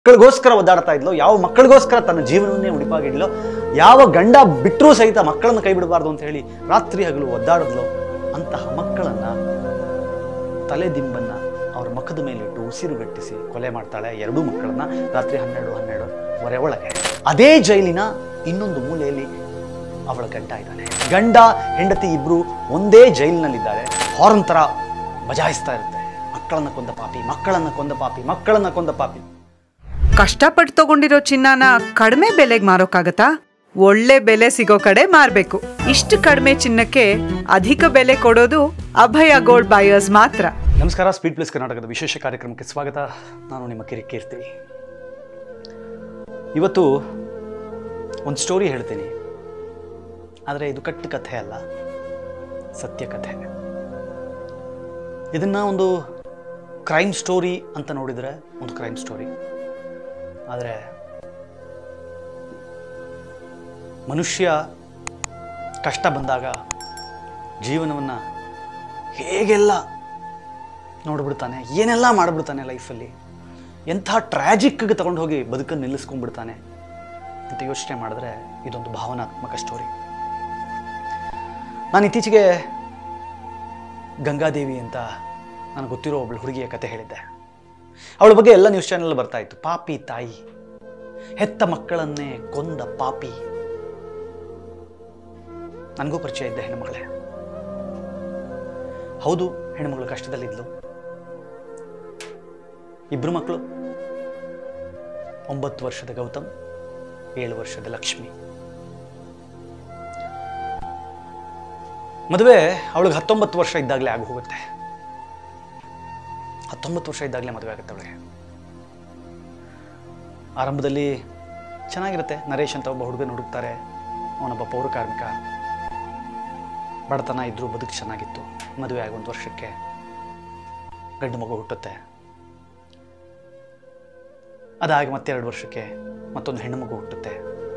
ಮಕ್ಕಳಿಗೋಸ್ಕರ ಒದ್ದಾಡ್ತಾ ಇದ್ಲೋ ಯಾವ ಮಕ್ಕಳಿಗೋಸ್ಕರ ತನ್ನ ಜೀವನವನ್ನೇ ಉಡಿಪಾಗಿಡ್ಲೋ ಯಾವ ಗಂಡ ಬಿಟ್ಟರೂ ಸಹಿತ ಮಕ್ಕಳನ್ನು ಕೈ ಬಿಡಬಾರ್ದು ಅಂತ ಹೇಳಿ ರಾತ್ರಿ ಹಗಲು ಒದ್ದಾಡಿದ್ಲೋ ಅಂತಹ ಮಕ್ಕಳನ್ನ ತಲೆದಿಂಬನ್ನ ಅವರ ಮುಖದ ಮೇಲಿಟ್ಟು ಉಸಿರುಗಟ್ಟಿಸಿ ಕೊಲೆ ಮಾಡ್ತಾಳೆ ಎರಡೂ ಮಕ್ಕಳನ್ನ ರಾತ್ರಿ ಹನ್ನೆರಡು ಹನ್ನೆರಡು ವರೆ ಒಳಗೆ ಅದೇ ಜೈಲಿನ ಇನ್ನೊಂದು ಮೂಲೆಯಲ್ಲಿ ಅವಳ ಗಂಡ ಇದ್ದಾನೆ ಗಂಡ ಹೆಂಡತಿ ಇಬ್ರು ಒಂದೇ ಜೈಲಿನಲ್ಲಿದ್ದಾರೆ ಹಾರ್ನ್ ತರ ಬಜಾಯಿಸ್ತಾ ಇರುತ್ತೆ ಮಕ್ಕಳನ್ನ ಕೊಂದ ಪಾಪಿ ಮಕ್ಕಳನ್ನ ಕೊಂದ ಪಾಪಿ ಮಕ್ಕಳನ್ನ ಕೊಂದ ಪಾಪಿ ಕಷ್ಟಪಟ್ಟು ತಗೊಂಡಿರೋ ಚಿನ್ನನ ಕಡಿಮೆ ಬೆಲೆಗೆ ಮಾರೋಕ್ಕಾಗತ್ತಾ ಒಳ್ಳೆ ಬೆಲೆ ಸಿಗೋ ಕಡೆ ಮಾರ್ಬೇಕು ಇಷ್ಟು ಕಡಿಮೆ ಚಿನ್ನಕ್ಕೆ ಅಧಿಕ ಬೆಲೆ ಕೊಡೋದು ಅಭಯ ಗೋಲ್ಡ್ ಬಯರ್ಸ್ ಮಾತ್ರ ನಮಸ್ಕಾರ ಸ್ಪೀಡ್ ಪ್ಲಸ್ ಕರ್ನಾಟಕದ ವಿಶೇಷ ಕಾರ್ಯಕ್ರಮಕ್ಕೆ ಸ್ವಾಗತ ನಾನು ನಿಮ್ಮ ಕಿರಿ ಕೀರ್ತಿ ಇವತ್ತು ಒಂದು ಸ್ಟೋರಿ ಹೇಳ್ತೀನಿ ಆದರೆ ಇದು ಕಟ್ಟು ಕಥೆ ಅಲ್ಲ ಸತ್ಯ ಕಥೆ ಇದನ್ನ ಒಂದು ಕ್ರೈಮ್ ಸ್ಟೋರಿ ಅಂತ ನೋಡಿದರೆ ಒಂದು ಕ್ರೈಮ್ ಸ್ಟೋರಿ ಆದರೆ ಮನುಷ್ಯ ಕಷ್ಟ ಬಂದಾಗ ಜೀವನವನ್ನು ಹೇಗೆಲ್ಲ ನೋಡ್ಬಿಡ್ತಾನೆ ಏನೆಲ್ಲ ಮಾಡಿಬಿಡ್ತಾನೆ ಲೈಫಲ್ಲಿ ಎಂಥ ಟ್ರ್ಯಾಜಿಕ್ಗೆ ತಗೊಂಡು ಹೋಗಿ ಬದುಕನ್ನು ನಿಲ್ಲಿಸ್ಕೊಂಡ್ಬಿಡ್ತಾನೆ ಅಂತ ಯೋಚನೆ ಮಾಡಿದ್ರೆ ಇದೊಂದು ಭಾವನಾತ್ಮಕ ಸ್ಟೋರಿ ನಾನು ಇತ್ತೀಚೆಗೆ ಗಂಗಾದೇವಿ ಅಂತ ನನಗೆ ಗೊತ್ತಿರೋ ಒಬ್ಬಳು ಹುಡುಗಿಯ ಕತೆ ಹೇಳಿದ್ದೆ ಅವಳ ಬಗ್ಗೆ ಎಲ್ಲ ನ್ಯೂಸ್ ಚಾನೆಲ್ ಬರ್ತಾ ಇತ್ತು ಪಾಪಿ ತಾಯಿ ಹೆತ್ತ ಮಕ್ಕಳನ್ನೇ ಕೊಂದ ಪಾಪಿ ನನಗೂ ಪರಿಚಯ ಇದ್ದ ಹೆಣ್ಮಗಳೇ ಹೌದು ಹೆಣ್ಮಗಳು ಕಷ್ಟದಲ್ಲಿದ್ಲು ಇಬ್ರು ಮಕ್ಕಳು ಒಂಬತ್ತು ವರ್ಷದ ಗೌತಮ್ ಏಳು ವರ್ಷದ ಲಕ್ಷ್ಮಿ ಮದುವೆ ಅವಳಿಗೆ ಹತ್ತೊಂಬತ್ತು ವರ್ಷ ಇದ್ದಾಗಲೇ ಆಗಿ ಹೋಗುತ್ತೆ ಹತ್ತೊಂಬತ್ತು ವರ್ಷ ಇದ್ದಾಗಲೇ ಮದುವೆ ಆಗುತ್ತೆ ಅವಳಿಗೆ ಆರಂಭದಲ್ಲಿ ಚೆನ್ನಾಗಿರುತ್ತೆ ನರೇಶ್ ಅಂತ ಒಬ್ಬ ಹುಡುಗನ ಹುಡುಕ್ತಾರೆ ಅವನೊಬ್ಬ ಪೌರ ಕಾರ್ಮಿಕ ಬಡತನ ಇದ್ರೂ ಬದುಕು ಚೆನ್ನಾಗಿತ್ತು ಮದುವೆ ಆಗಿ ಒಂದು ವರ್ಷಕ್ಕೆ ಗಂಡು ಮಗು ಹುಟ್ಟುತ್ತೆ ಅದಾಗಿ ಮತ್ತೆರಡು ವರ್ಷಕ್ಕೆ ಮತ್ತೊಂದು ಹೆಣ್ಣು ಮಗು ಹುಟ್ಟುತ್ತೆ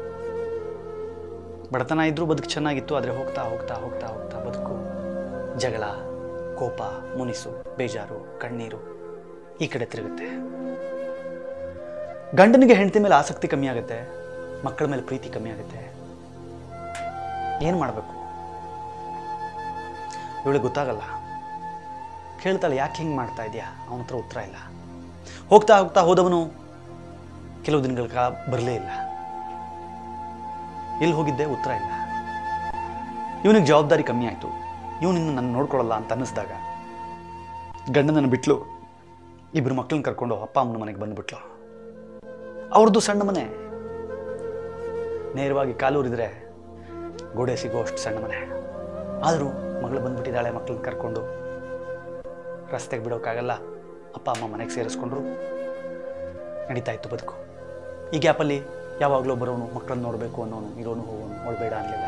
ಬಡತನ ಇದ್ರೂ ಬದುಕು ಚೆನ್ನಾಗಿತ್ತು ಆದರೆ ಹೋಗ್ತಾ ಹೋಗ್ತಾ ಹೋಗ್ತಾ ಹೋಗ್ತಾ ಬದುಕು ಜಗಳ ಕೋಪ ಮುನಿಸು ಬೇಜಾರು ಕಣ್ಣೀರು ಈ ಕಡೆ ತಿರುಗುತ್ತೆ ಗಂಡನಿಗೆ ಹೆಂಡತಿ ಮೇಲೆ ಆಸಕ್ತಿ ಕಮ್ಮಿ ಆಗುತ್ತೆ ಮಕ್ಕಳ ಮೇಲೆ ಪ್ರೀತಿ ಕಮ್ಮಿ ಆಗುತ್ತೆ ಏನು ಮಾಡಬೇಕು ಇವಳಿಗೆ ಗೊತ್ತಾಗಲ್ಲ ಕೇಳ್ತಾಳೆ ಯಾಕೆ ಹಿಂಗೆ ಮಾಡ್ತಾ ಇದೆಯಾ ಅವನ ಹತ್ರ ಉತ್ತರ ಇಲ್ಲ ಹೋಗ್ತಾ ಹೋಗ್ತಾ ಹೋದವನು ಕೆಲವು ದಿನಗಳ ಕಾಲ ಬರಲೇ ಇಲ್ಲ ಎಲ್ಲಿ ಹೋಗಿದ್ದೆ ಉತ್ತರ ಇಲ್ಲ ಇವನಿಗೆ ಜವಾಬ್ದಾರಿ ಕಮ್ಮಿ ಆಯಿತು ಇವನಿನ್ನು ನನ್ನ ನೋಡ್ಕೊಳ್ಳಲ್ಲ ಅಂತ ಅನ್ನಿಸ್ದಾಗ ಗಂಡನನ್ನು ಬಿಟ್ಲು ಇಬ್ಬರು ಮಕ್ಕಳನ್ನ ಕರ್ಕೊಂಡು ಅಪ್ಪ ಅಮ್ಮನ ಮನೆಗೆ ಬಂದುಬಿಟ್ಲು ಅವ್ರದ್ದು ಸಣ್ಣ ಮನೆ ನೇರವಾಗಿ ಕಾಲೂರಿದ್ರೆ ಗೋಡೆ ಸಿಗೋ ಅಷ್ಟು ಸಣ್ಣ ಮನೆ ಆದರೂ ಮಗಳು ಬಂದ್ಬಿಟ್ಟಿದ್ದಾಳೆ ಮಕ್ಕಳನ್ನ ಕರ್ಕೊಂಡು ರಸ್ತೆಗೆ ಬಿಡೋಕ್ಕಾಗಲ್ಲ ಅಪ್ಪ ಅಮ್ಮ ಮನೆಗೆ ಸೇರಿಸ್ಕೊಂಡ್ರು ನಡೀತಾ ಇತ್ತು ಬದುಕು ಈ ಗ್ಯಾಪಲ್ಲಿ ಯಾವಾಗಲೂ ಬರೋನು ಮಕ್ಕಳನ್ನ ನೋಡಬೇಕು ಅನ್ನೋನು ಇರೋನು ಹೋಗೋನು ನೋಡಬೇಡ ಅನ್ನಲಿಲ್ಲ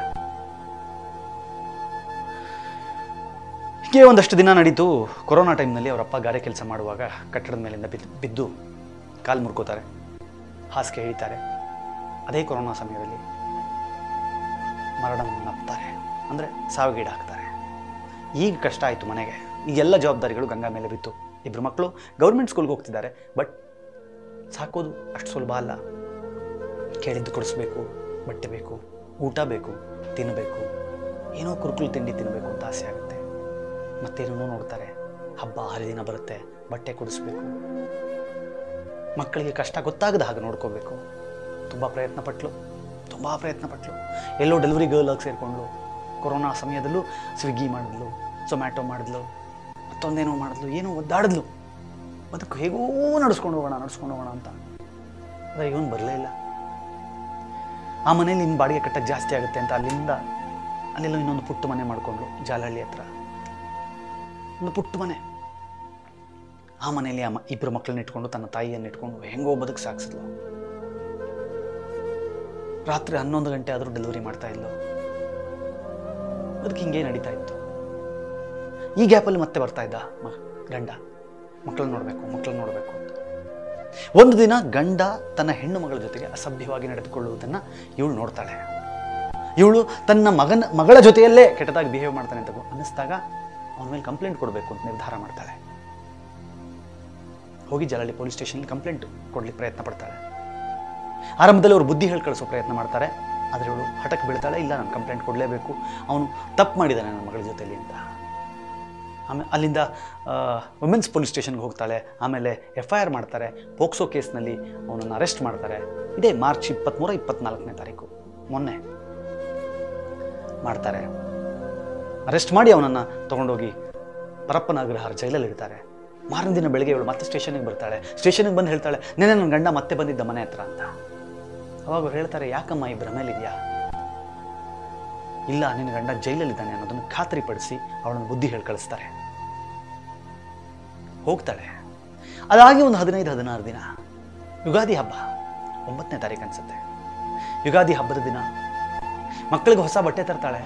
ಹೀಗೆ ಒಂದಷ್ಟು ದಿನ ನಡೀತು ಕೊರೋನಾ ಟೈಮ್ನಲ್ಲಿ ಅವರಪ್ಪ ಗಾರೆ ಕೆಲಸ ಮಾಡುವಾಗ ಕಟ್ಟಡದ ಮೇಲಿಂದ ಬಿದ್ದು ಬಿದ್ದು ಕಾಲು ಮುರ್ಕೋತಾರೆ ಹಾಸಿಗೆ ಹಿಡಿತಾರೆ ಅದೇ ಕೊರೋನಾ ಸಮಯದಲ್ಲಿ ಮರಣವನ್ನಪ್ತಾರೆ ಅಂದರೆ ಸಾವಿಗೀಡಾಗ್ತಾರೆ ಈಗ ಕಷ್ಟ ಆಯಿತು ಮನೆಗೆ ಈಗೆಲ್ಲ ಜವಾಬ್ದಾರಿಗಳು ಗಂಗಾ ಮೇಲೆ ಬಿತ್ತು ಇಬ್ಬರು ಮಕ್ಕಳು ಗೌರ್ಮೆಂಟ್ ಸ್ಕೂಲ್ಗೆ ಹೋಗ್ತಿದ್ದಾರೆ ಬಟ್ ಸಾಕೋದು ಅಷ್ಟು ಸುಲಭ ಅಲ್ಲ ಕೇಳಿದ್ದು ಕೊಡಿಸ್ಬೇಕು ಬಟ್ಟೆ ಬೇಕು ಊಟ ಬೇಕು ತಿನ್ನಬೇಕು ಏನೋ ಕುರುಕುಲು ತಿಂಡಿ ತಿನ್ನಬೇಕು ಅಂತ ಆಸೆ ಆಗುತ್ತೆ ಮತ್ತೇನೋ ನೋಡ್ತಾರೆ ಹಬ್ಬ ಹರಿದಿನ ಬರುತ್ತೆ ಬಟ್ಟೆ ಕೊಡಿಸ್ಬೇಕು ಮಕ್ಕಳಿಗೆ ಕಷ್ಟ ಗೊತ್ತಾಗದ ಹಾಗೆ ನೋಡ್ಕೋಬೇಕು ತುಂಬ ಪ್ರಯತ್ನ ಪಟ್ಲು ತುಂಬ ಪ್ರಯತ್ನ ಪಟ್ಲು ಎಲ್ಲೋ ಡೆಲಿವರಿ ಗರ್ಲ್ ಆಗಿ ಸೇರಿಕೊಂಡ್ಲು ಕೊರೋನಾ ಸಮಯದಲ್ಲೂ ಸ್ವಿಗ್ಗಿ ಮಾಡಿದ್ಲು ಝೊಮ್ಯಾಟೊ ಮಾಡಿದ್ಲು ಮತ್ತೊಂದೇನೋ ಮಾಡಿದ್ಲು ಏನೋ ಒದ್ದಾಡಿದ್ಲು ಬದುಕು ಹೇಗೋ ನಡ್ಸ್ಕೊಂಡು ಹೋಗೋಣ ನಡ್ಸ್ಕೊಂಡು ಹೋಗೋಣ ಅಂತ ಆದರೆ ಇವನು ಬರಲೇ ಇಲ್ಲ ಆ ಮನೇಲಿ ಇನ್ನು ಬಾಡಿಗೆ ಕಟ್ಟಕ್ಕೆ ಜಾಸ್ತಿ ಆಗುತ್ತೆ ಅಂತ ಅಲ್ಲಿಂದ ಅಲ್ಲೆಲ್ಲೋ ಇನ್ನೊಂದು ಪುಟ್ಟ ಮನೆ ಮಾಡಿಕೊಂಡ್ಲು ಜಾಲಹಳ್ಳಿ ಹತ್ರ ಒಂದು ಪುಟ್ಟ ಮನೆ ಆ ಮನೆಯಲ್ಲಿ ಅಮ್ಮ ಇಬ್ಬರು ಮಕ್ಕಳನ್ನ ಇಟ್ಕೊಂಡು ತನ್ನ ತಾಯಿಯನ್ನು ಇಟ್ಕೊಂಡು ಹೆಂಗೋ ಬದುಕು ಸಾಗಿಸಿದ್ಲು ರಾತ್ರಿ ಹನ್ನೊಂದು ಗಂಟೆ ಆದರೂ ಡೆಲಿವರಿ ಮಾಡ್ತಾ ಇದ್ಲು ಅದಕ್ಕೆ ಹಿಂಗೆ ನಡೀತಾ ಇತ್ತು ಈ ಗ್ಯಾಪಲ್ಲಿ ಮತ್ತೆ ಬರ್ತಾ ಇದ್ದ ಮ ಗಂಡ ಮಕ್ಕಳನ್ನ ನೋಡಬೇಕು ಮಕ್ಕಳನ್ನ ನೋಡಬೇಕು ಅಂತ ಒಂದು ದಿನ ಗಂಡ ತನ್ನ ಹೆಣ್ಣು ಮಗಳ ಜೊತೆಗೆ ಅಸಭ್ಯವಾಗಿ ನಡೆದುಕೊಳ್ಳುವುದನ್ನು ಇವಳು ನೋಡ್ತಾಳೆ ಇವಳು ತನ್ನ ಮಗನ ಮಗಳ ಜೊತೆಯಲ್ಲೇ ಕೆಟ್ಟದಾಗಿ ಬಿಹೇವ್ ಮಾಡ್ತಾನೆ ಅಂತ ಅನ್ನಿಸ್ದಾಗ ಅವನ ಮೇಲೆ ಕಂಪ್ಲೇಂಟ್ ಕೊಡಬೇಕು ಅಂತ ನಿರ್ಧಾರ ಮಾಡ್ತಾಳೆ ಹೋಗಿ ಜಲಹಳ್ಳಿ ಪೊಲೀಸ್ ಸ್ಟೇಷನ್ಗೆ ಕಂಪ್ಲೇಂಟ್ ಕೊಡ್ಲಿಕ್ಕೆ ಪ್ರಯತ್ನ ಪಡ್ತಾಳೆ ಆರಂಭದಲ್ಲಿ ಅವರು ಬುದ್ಧಿ ಹೇಳಿ ಕಳಿಸೋ ಪ್ರಯತ್ನ ಮಾಡ್ತಾರೆ ಆದರೆ ಇವಳು ಹಠಕ್ಕೆ ಬೀಳ್ತಾಳೆ ಇಲ್ಲ ನಾನು ಕಂಪ್ಲೇಂಟ್ ಕೊಡಲೇಬೇಕು ಅವನು ತಪ್ಪು ಮಾಡಿದ್ದಾನೆ ನನ್ನ ಮಗಳ ಜೊತೆಲಿ ಅಂತ ಆಮೇಲೆ ಅಲ್ಲಿಂದ ವುಮೆನ್ಸ್ ಪೊಲೀಸ್ ಸ್ಟೇಷನ್ಗೆ ಹೋಗ್ತಾಳೆ ಆಮೇಲೆ ಎಫ್ ಐ ಆರ್ ಮಾಡ್ತಾರೆ ಪೋಕ್ಸೋ ಕೇಸ್ನಲ್ಲಿ ಅವನನ್ನು ಅರೆಸ್ಟ್ ಮಾಡ್ತಾರೆ ಇದೇ ಮಾರ್ಚ್ ಇಪ್ಪತ್ತ್ಮೂರ ಇಪ್ಪತ್ನಾಲ್ಕನೇ ತಾರೀಕು ಮೊನ್ನೆ ಮಾಡ್ತಾರೆ ಅರೆಸ್ಟ್ ಮಾಡಿ ಅವನನ್ನು ತೊಗೊಂಡೋಗಿ ಪರಪ್ಪನ ಅಗ್ರಹಾರ ಜೈಲಲ್ಲಿ ಇಡ್ತಾರೆ ಮಾರನೇ ದಿನ ಬೆಳಗ್ಗೆ ಇವಳು ಮತ್ತೆ ಸ್ಟೇಷನ್ಗೆ ಬರ್ತಾಳೆ ಸ್ಟೇಷನ್ಗೆ ಬಂದು ಹೇಳ್ತಾಳೆ ನೆನೆ ನನ್ನ ಗಂಡ ಮತ್ತೆ ಬಂದಿದ್ದ ಮನೆ ಹತ್ರ ಅಂತ ಅವಾಗ ಅವ್ರು ಹೇಳ್ತಾರೆ ಯಾಕಮ್ಮ ಈ ಭ್ರಮೇಲಿದೆಯಾ ಇಲ್ಲ ನಿನ್ನ ಗಂಡ ಜೈಲಲ್ಲಿದ್ದಾನೆ ಅನ್ನೋದನ್ನು ಖಾತರಿಪಡಿಸಿ ಅವಳನ್ನು ಬುದ್ಧಿ ಹೇಳಿ ಕಳಿಸ್ತಾರೆ ಹೋಗ್ತಾಳೆ ಅದಾಗಿ ಒಂದು ಹದಿನೈದು ಹದಿನಾರು ದಿನ ಯುಗಾದಿ ಹಬ್ಬ ಒಂಬತ್ತನೇ ತಾರೀಕು ಅನ್ಸುತ್ತೆ ಯುಗಾದಿ ಹಬ್ಬದ ದಿನ ಮಕ್ಕಳಿಗೆ ಹೊಸ ಬಟ್ಟೆ ತರ್ತಾಳೆ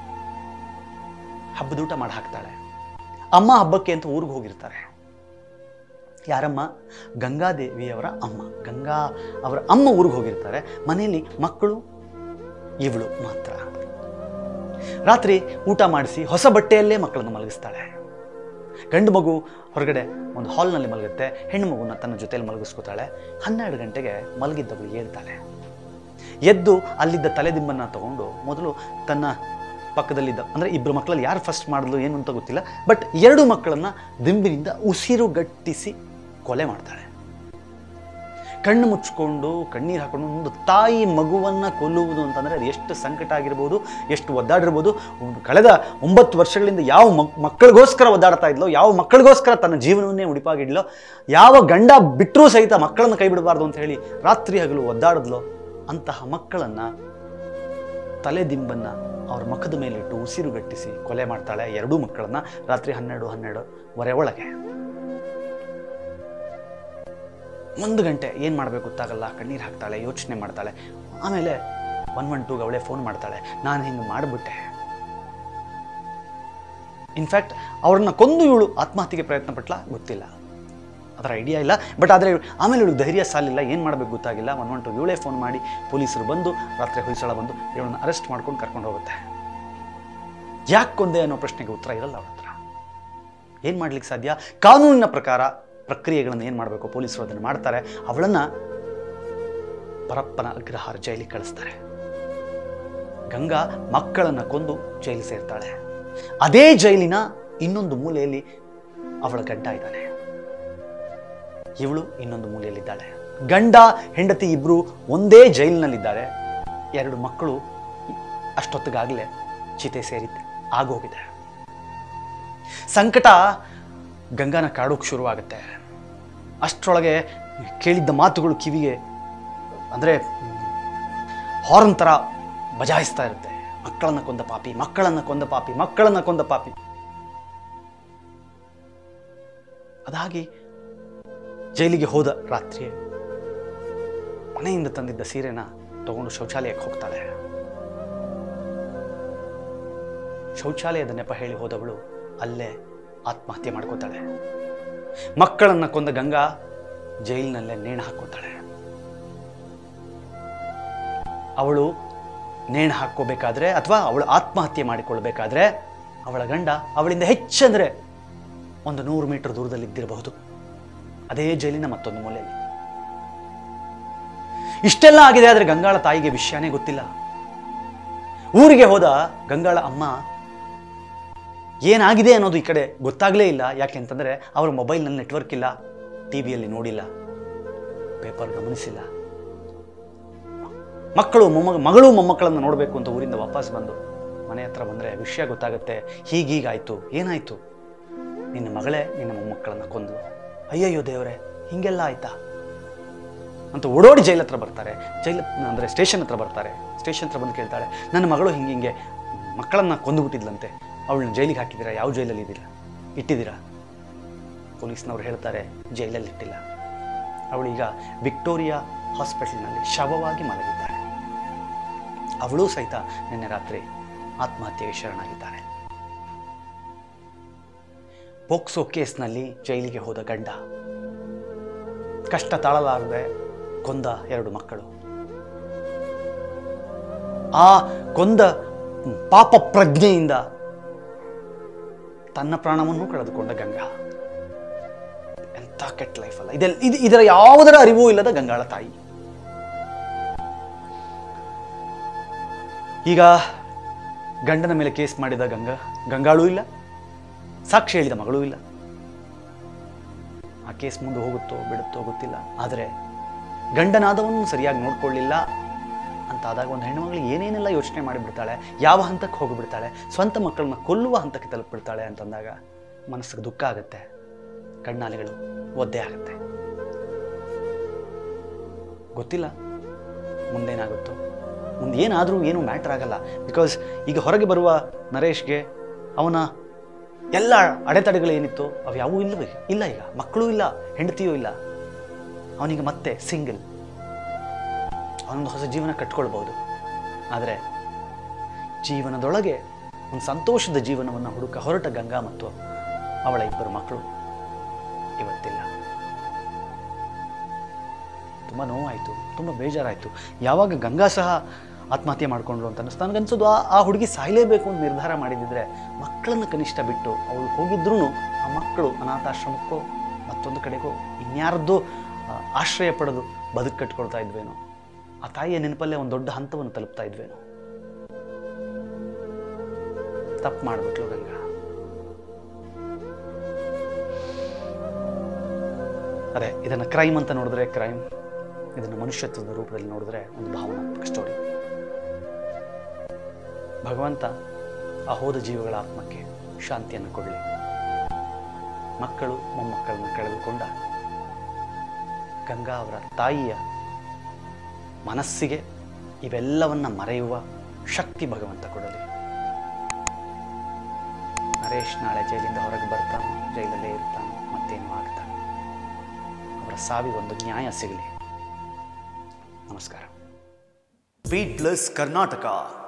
ಹಬ್ಬದೂಟ ಮಾಡಿ ಹಾಕ್ತಾಳೆ ಅಮ್ಮ ಹಬ್ಬಕ್ಕೆ ಅಂತ ಊರಿಗೆ ಹೋಗಿರ್ತಾರೆ ಯಾರಮ್ಮ ಗಂಗಾದೇವಿಯವರ ಅಮ್ಮ ಗಂಗಾ ಅವರ ಅಮ್ಮ ಊರಿಗೆ ಹೋಗಿರ್ತಾರೆ ಮನೆಯಲ್ಲಿ ಮಕ್ಕಳು ಇವಳು ಮಾತ್ರ ರಾತ್ರಿ ಊಟ ಮಾಡಿಸಿ ಹೊಸ ಬಟ್ಟೆಯಲ್ಲೇ ಮಕ್ಕಳನ್ನು ಮಲಗಿಸ್ತಾಳೆ ಗಂಡು ಮಗು ಹೊರಗಡೆ ಒಂದು ಹಾಲ್ನಲ್ಲಿ ಮಲಗುತ್ತೆ ಹೆಣ್ಣು ಮಗುನ ತನ್ನ ಜೊತೆಯಲ್ಲಿ ಮಲಗಿಸ್ಕೋತಾಳೆ ಹನ್ನೆರಡು ಗಂಟೆಗೆ ಮಲಗಿದ್ದವಳು ಹೇಳ್ತಾಳೆ ಎದ್ದು ಅಲ್ಲಿದ್ದ ತಲೆದಿಂಬನ್ನು ತಗೊಂಡು ಮೊದಲು ತನ್ನ ಪಕ್ಕದಲ್ಲಿದ್ದ ಅಂದರೆ ಇಬ್ಬರು ಮಕ್ಕಳಲ್ಲಿ ಯಾರು ಫಸ್ಟ್ ಮಾಡಿದ್ಲು ಏನು ಅಂತ ಗೊತ್ತಿಲ್ಲ ಬಟ್ ಎರಡು ಮಕ್ಕಳನ್ನು ದಿಂಬಿನಿಂದ ಉಸಿರುಗಟ್ಟಿಸಿ ಕೊಲೆ ಮಾಡ್ತಾಳೆ ಕಣ್ಣು ಮುಚ್ಕೊಂಡು ಕಣ್ಣೀರು ಹಾಕೊಂಡು ಒಂದು ತಾಯಿ ಮಗುವನ್ನು ಕೊಲ್ಲುವುದು ಅಂತಂದರೆ ಅದು ಎಷ್ಟು ಸಂಕಟ ಆಗಿರ್ಬೋದು ಎಷ್ಟು ಒದ್ದಾಡಿರ್ಬೋದು ಒಂದು ಕಳೆದ ಒಂಬತ್ತು ವರ್ಷಗಳಿಂದ ಯಾವ ಮಕ್ ಮಕ್ಕಳಿಗೋಸ್ಕರ ಒದ್ದಾಡ್ತಾ ಇದ್ಲೋ ಯಾವ ಮಕ್ಕಳಿಗೋಸ್ಕರ ತನ್ನ ಜೀವನವನ್ನೇ ಉಡಿಪಾಗಿಡ್ಲೋ ಯಾವ ಗಂಡ ಬಿಟ್ಟರೂ ಸಹಿತ ಮಕ್ಕಳನ್ನು ಕೈ ಬಿಡಬಾರ್ದು ಅಂತ ಹೇಳಿ ರಾತ್ರಿ ಹಗಲು ಒದ್ದಾಡಿದ್ಲೋ ಅಂತಹ ಮಕ್ಕಳನ್ನು ತಲೆದಿಂಬನ್ನು ಅವ್ರ ಮುಖದ ಮೇಲಿಟ್ಟು ಉಸಿರುಗಟ್ಟಿಸಿ ಕೊಲೆ ಮಾಡ್ತಾಳೆ ಎರಡೂ ಮಕ್ಕಳನ್ನ ರಾತ್ರಿ ಹನ್ನೆರಡು ಹನ್ನೆರಡುವರೆ ಒಳಗೆ ಒಂದು ಗಂಟೆ ಏನು ಮಾಡಬೇಕು ಗೊತ್ತಾಗಲ್ಲ ಕಣ್ಣೀರು ಹಾಕ್ತಾಳೆ ಯೋಚನೆ ಮಾಡ್ತಾಳೆ ಆಮೇಲೆ ಒನ್ ಒನ್ ಟೂಗೆ ಅವಳೇ ಫೋನ್ ಮಾಡ್ತಾಳೆ ನಾನು ಹಿಂಗೆ ಮಾಡಿಬಿಟ್ಟೆ ಇನ್ಫ್ಯಾಕ್ಟ್ ಅವ್ರನ್ನ ಕೊಂದು ಇವಳು ಆತ್ಮಹತ್ಯೆಗೆ ಪ್ರಯತ್ನ ಪಟ್ಲ ಗೊತ್ತಿಲ್ಲ ಅದರ ಐಡಿಯಾ ಇಲ್ಲ ಬಟ್ ಆದರೆ ಆಮೇಲೆ ಇವಳು ಧೈರ್ಯ ಸಾಲಿಲ್ಲ ಏನು ಮಾಡಬೇಕು ಗೊತ್ತಾಗಿಲ್ಲ ಒನ್ ಒನ್ ಟು ಇವಳೇ ಫೋನ್ ಮಾಡಿ ಪೊಲೀಸರು ಬಂದು ರಾತ್ರಿ ಹೊಯ್ಸಳ ಬಂದು ಇವಳನ್ನ ಅರೆಸ್ಟ್ ಮಾಡ್ಕೊಂಡು ಕರ್ಕೊಂಡು ಹೋಗುತ್ತೆ ಯಾಕೆ ಕೊಂದೆ ಅನ್ನೋ ಪ್ರಶ್ನೆಗೆ ಉತ್ತರ ಇರಲ್ಲ ಅವಳ ಹತ್ರ ಏನು ಮಾಡ್ಲಿಕ್ಕೆ ಸಾಧ್ಯ ಕಾನೂನಿನ ಪ್ರಕಾರ ಪ್ರಕ್ರಿಯೆಗಳನ್ನು ಏನು ಮಾಡಬೇಕು ಪೊಲೀಸರು ಅದನ್ನು ಮಾಡ್ತಾರೆ ಅವಳನ್ನು ಪರಪ್ಪನ ಅಗ್ರಹಾರ ಜೈಲಿಗೆ ಕಳಿಸ್ತಾರೆ ಗಂಗಾ ಮಕ್ಕಳನ್ನು ಕೊಂದು ಜೈಲು ಸೇರ್ತಾಳೆ ಅದೇ ಜೈಲಿನ ಇನ್ನೊಂದು ಮೂಲೆಯಲ್ಲಿ ಅವಳ ಗಂಡ ಇದ್ದಾನೆ ಇವಳು ಇನ್ನೊಂದು ಮೂಲೆಯಲ್ಲಿದ್ದಾಳೆ ಗಂಡ ಹೆಂಡತಿ ಇಬ್ಬರು ಒಂದೇ ಜೈಲಿನಲ್ಲಿದ್ದಾರೆ ಎರಡು ಮಕ್ಕಳು ಅಷ್ಟೊತ್ತಿಗಾಗಲೇ ಚಿತೆ ಸೇರಿದ್ದೆ ಆಗೋಗಿದೆ ಸಂಕಟ ಗಂಗಾನ ಕಾಡೋಕೆ ಶುರುವಾಗುತ್ತೆ ಅಷ್ಟರೊಳಗೆ ಕೇಳಿದ್ದ ಮಾತುಗಳು ಕಿವಿಗೆ ಅಂದರೆ ಹಾರ್ನ್ ಥರ ಬಜಾಯಿಸ್ತಾ ಇರುತ್ತೆ ಮಕ್ಕಳನ್ನ ಕೊಂದ ಪಾಪಿ ಮಕ್ಕಳನ್ನ ಕೊಂದ ಪಾಪಿ ಮಕ್ಕಳನ್ನ ಕೊಂದ ಪಾಪಿ ಅದಾಗಿ ಜೈಲಿಗೆ ಹೋದ ರಾತ್ರಿ ಮನೆಯಿಂದ ತಂದಿದ್ದ ಸೀರೆನ ತಗೊಂಡು ಶೌಚಾಲಯಕ್ಕೆ ಹೋಗ್ತಾಳೆ ಶೌಚಾಲಯದ ನೆಪ ಹೇಳಿ ಹೋದವಳು ಅಲ್ಲೇ ಆತ್ಮಹತ್ಯೆ ಮಾಡ್ಕೋತಾಳೆ ಮಕ್ಕಳನ್ನ ಕೊಂದ ಗಂಗಾ ಜೈಲಿನಲ್ಲೇ ನೇಣು ಹಾಕೋತಾಳೆ ಅವಳು ನೇಣು ಹಾಕ್ಕೋಬೇಕಾದ್ರೆ ಅಥವಾ ಅವಳು ಆತ್ಮಹತ್ಯೆ ಮಾಡಿಕೊಳ್ಬೇಕಾದ್ರೆ ಅವಳ ಗಂಡ ಅವಳಿಂದ ಹೆಚ್ಚಂದ್ರೆ ಒಂದು ನೂರು ಮೀಟರ್ ದೂರದಲ್ಲಿ ಇದ್ದಿರಬಹುದು ಅದೇ ಜೈಲಿನ ಮತ್ತೊಂದು ಮೂಲೆಯಲ್ಲಿ ಇಷ್ಟೆಲ್ಲ ಆಗಿದೆ ಆದರೆ ಗಂಗಾಳ ತಾಯಿಗೆ ವಿಷಯನೇ ಗೊತ್ತಿಲ್ಲ ಊರಿಗೆ ಹೋದ ಗಂಗಾಳ ಅಮ್ಮ ಏನಾಗಿದೆ ಅನ್ನೋದು ಈ ಕಡೆ ಗೊತ್ತಾಗಲೇ ಇಲ್ಲ ಯಾಕೆ ಅಂತಂದರೆ ಅವರ ಮೊಬೈಲ್ನಲ್ಲಿ ನೆಟ್ವರ್ಕ್ ಇಲ್ಲ ಟಿ ವಿಯಲ್ಲಿ ನೋಡಿಲ್ಲ ಪೇಪರ್ ಗಮನಿಸಿಲ್ಲ ಮಕ್ಕಳು ಮೊಮ್ಮ ಮಗಳು ಮೊಮ್ಮಕ್ಕಳನ್ನು ನೋಡಬೇಕು ಅಂತ ಊರಿಂದ ವಾಪಸ್ ಬಂದು ಮನೆ ಹತ್ರ ಬಂದರೆ ವಿಷಯ ಗೊತ್ತಾಗುತ್ತೆ ಹೀಗೀಗಾಯಿತು ಏನಾಯಿತು ನಿನ್ನ ಮಗಳೇ ನಿನ್ನ ಮೊಮ್ಮಕ್ಕಳನ್ನು ಕೊಂದು ಅಯ್ಯಯ್ಯೋ ದೇವರೇ ಹೀಗೆಲ್ಲ ಆಯ್ತಾ ಅಂತ ಓಡೋಡಿ ಜೈಲ್ ಹತ್ರ ಬರ್ತಾರೆ ಜೈಲ್ ಅಂದರೆ ಸ್ಟೇಷನ್ ಹತ್ರ ಬರ್ತಾರೆ ಸ್ಟೇಷನ್ ಹತ್ರ ಬಂದು ಕೇಳ್ತಾಳೆ ನನ್ನ ಮಗಳು ಹಿಂಗೆ ಹಿಂಗೆ ಮಕ್ಕಳನ್ನು ಕೊಂದುಬಿಟ್ಟಿದ್ಲಂತೆ ಅವಳನ್ನ ಜೈಲಿಗೆ ಹಾಕಿದ್ದೀರಾ ಯಾವ ಜೈಲಲ್ಲಿ ಇದ್ದೀರಾ ಇಟ್ಟಿದ್ದೀರಾ ಪೊಲೀಸ್ನವ್ರು ಹೇಳ್ತಾರೆ ಜೈಲಲ್ಲಿ ಇಟ್ಟಿಲ್ಲ ಅವಳೀಗ ವಿಕ್ಟೋರಿಯಾ ಹಾಸ್ಪಿಟಲ್ನಲ್ಲಿ ಶವವಾಗಿ ಮಲಗಿದ್ದಾಳೆ ಅವಳು ಸಹಿತ ನಿನ್ನೆ ರಾತ್ರಿ ಆತ್ಮಹತ್ಯೆಗೆ ಶರಣಾಗಿದ್ದಾಳೆ ಪೋಕ್ಸೋ ಕೇಸ್ನಲ್ಲಿ ಜೈಲಿಗೆ ಹೋದ ಗಂಡ ಕಷ್ಟ ತಾಳಲಾರದೆ ಕೊಂದ ಎರಡು ಮಕ್ಕಳು ಆ ಕೊಂದ ಪಾಪ ಪ್ರಜ್ಞೆಯಿಂದ ತನ್ನ ಪ್ರಾಣವನ್ನು ಕಳೆದುಕೊಂಡ ಗಂಗಾ ಎಂಥ ಎಂಥ ಕೆಟ್ಟ ಲೈಫ್ ಅಲ್ಲ ಇದೆಲ್ಲ ಇದು ಇದರ ಯಾವುದರ ಅರಿವೂ ಇಲ್ಲದ ಗಂಗಾಳ ತಾಯಿ ಈಗ ಗಂಡನ ಮೇಲೆ ಕೇಸ್ ಮಾಡಿದ ಗಂಗಾ ಗಂಗಾಳೂ ಇಲ್ಲ ಸಾಕ್ಷಿ ಹೇಳಿದ ಮಗಳೂ ಇಲ್ಲ ಆ ಕೇಸ್ ಮುಂದೆ ಹೋಗುತ್ತೋ ಬಿಡುತ್ತೋ ಗೊತ್ತಿಲ್ಲ ಆದರೆ ಗಂಡನಾದವನು ಸರಿಯಾಗಿ ನೋಡ್ಕೊಳ್ಳಿಲ್ಲ ಅಂತಾದಾಗ ಒಂದು ಹೆಣ್ಣುಮಗಳು ಏನೇನೆಲ್ಲ ಯೋಚನೆ ಮಾಡಿಬಿಡ್ತಾಳೆ ಯಾವ ಹಂತಕ್ಕೆ ಹೋಗಿಬಿಡ್ತಾಳೆ ಸ್ವಂತ ಮಕ್ಕಳನ್ನ ಕೊಲ್ಲುವ ಹಂತಕ್ಕೆ ತಲುಪಿಬಿಡ್ತಾಳೆ ಅಂತಂದಾಗ ಮನಸ್ಸಿಗೆ ದುಃಖ ಆಗುತ್ತೆ ಕಣ್ಣಾಲೆಗಳು ಒದ್ದೆ ಆಗುತ್ತೆ ಗೊತ್ತಿಲ್ಲ ಮುಂದೇನಾಗುತ್ತೋ ಮುಂದೆ ಏನಾದರೂ ಏನು ಮ್ಯಾಟ್ರ್ ಆಗಲ್ಲ ಬಿಕಾಸ್ ಈಗ ಹೊರಗೆ ಬರುವ ನರೇಶ್ಗೆ ಅವನ ಎಲ್ಲ ಅಡೆತಡೆಗಳು ಏನಿತ್ತು ಅವು ಯಾವೂ ಇಲ್ಲವೇ ಇಲ್ಲ ಈಗ ಮಕ್ಕಳೂ ಇಲ್ಲ ಹೆಂಡತಿಯೂ ಇಲ್ಲ ಅವನಿಗೆ ಮತ್ತೆ ಸಿಂಗಲ್ ಅವನೊಂದು ಹೊಸ ಜೀವನ ಕಟ್ಕೊಳ್ಬೋದು ಆದರೆ ಜೀವನದೊಳಗೆ ಒಂದು ಸಂತೋಷದ ಜೀವನವನ್ನು ಹುಡುಕ ಹೊರಟ ಗಂಗಾ ಮತ್ತು ಅವಳ ಇಬ್ಬರು ಮಕ್ಕಳು ಇವತ್ತಿಲ್ಲ ತುಂಬ ನೋವಾಯಿತು ತುಂಬ ಬೇಜಾರಾಯಿತು ಯಾವಾಗ ಗಂಗಾ ಸಹ ಆತ್ಮಹತ್ಯೆ ಮಾಡಿಕೊಂಡ್ರು ಅಂತ ಅನ್ನಿಸ್ತು ನನಗನ್ಸೋದು ಆ ಆ ಹುಡುಗಿ ಸಾಯಲೇಬೇಕು ಅಂತ ನಿರ್ಧಾರ ಮಾಡಿದಿದ್ರೆ ಮಕ್ಕಳನ್ನು ಕನಿಷ್ಠ ಬಿಟ್ಟು ಅವಳು ಹೋಗಿದ್ರೂ ಆ ಮಕ್ಕಳು ಅನಾಥಾಶ್ರಮಕ್ಕೋ ಮತ್ತೊಂದು ಕಡೆಗೋ ಇನ್ಯಾರದ್ದೋ ಆ, ಆಶ್ರಯ ಪಡೆದು ಬದುಕು ಕಟ್ಕೊಳ್ತಾ ಇದ್ವೇನೋ ಆ ತಾಯಿಯ ನೆನಪಲ್ಲೇ ಒಂದು ದೊಡ್ಡ ಹಂತವನ್ನು ತಲುಪ್ತಾ ಇದ್ವೇನೋ ತಪ್ಪು ಮಾಡಿಬಿಟ್ಲು ಗಂಗಾ ಅದೇ ಇದನ್ನು ಕ್ರೈಮ್ ಅಂತ ನೋಡಿದ್ರೆ ಕ್ರೈಮ್ ಇದನ್ನು ಮನುಷ್ಯತ್ವದ ರೂಪದಲ್ಲಿ ನೋಡಿದ್ರೆ ಒಂದು ಭಾವನಾತ್ಮಕ ಸ್ಟೋರಿ ಭಗವಂತ ಆ ಹೋದ ಜೀವಗಳ ಆತ್ಮಕ್ಕೆ ಶಾಂತಿಯನ್ನು ಕೊಡಲಿ ಮಕ್ಕಳು ಮೊಮ್ಮಕ್ಕಳನ್ನು ಕಳೆದುಕೊಂಡ ಗಂಗಾ ಅವರ ತಾಯಿಯ ಮನಸ್ಸಿಗೆ ಇವೆಲ್ಲವನ್ನ ಮರೆಯುವ ಶಕ್ತಿ ಭಗವಂತ ಕೊಡಲಿ ನರೇಶ್ ನಾಳೆ ಜೈಲಿಂದ ಹೊರಗೆ ಬರ್ತಾನೋ ಜೈಲಲ್ಲೇ ಇರ್ತಾನೋ ಮತ್ತೇನು ಆಗ್ತಾನೆ ಅವರ ಸಾವಿಗೊಂದು ನ್ಯಾಯ ಸಿಗಲಿ ನಮಸ್ಕಾರ ಬೀಟ್ ಪ್ಲಸ್ ಕರ್ನಾಟಕ